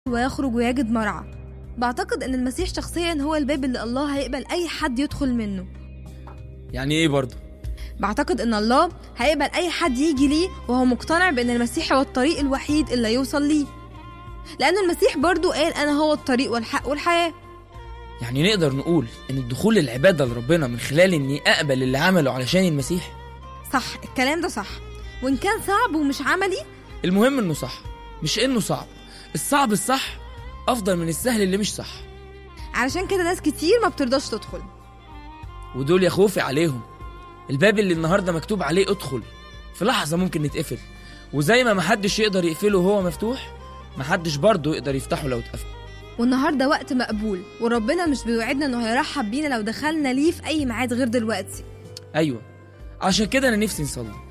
ويخرج ويجد مرعى بعتقد ان المسيح شخصيا هو الباب اللي الله هيقبل اي حد يدخل منه يعني ايه برضه بعتقد ان الله هيقبل اي حد يجي ليه وهو مقتنع بان المسيح هو الطريق الوحيد اللي يوصل ليه لان المسيح برضو قال انا هو الطريق والحق والحياه يعني نقدر نقول ان الدخول للعباده لربنا من خلال اني اقبل اللي عمله علشان المسيح صح الكلام ده صح وان كان صعب ومش عملي المهم انه صح مش انه صعب الصعب الصح افضل من السهل اللي مش صح علشان كده ناس كتير ما بترضاش تدخل ودول يا خوفي عليهم الباب اللي النهارده مكتوب عليه ادخل في لحظه ممكن يتقفل وزي ما محدش يقدر يقفله وهو مفتوح محدش برضه يقدر يفتحه لو اتقفل والنهارده وقت مقبول وربنا مش بيوعدنا انه هيرحب بينا لو دخلنا ليه في اي ميعاد غير دلوقتي ايوه عشان كده انا نفسي نصلي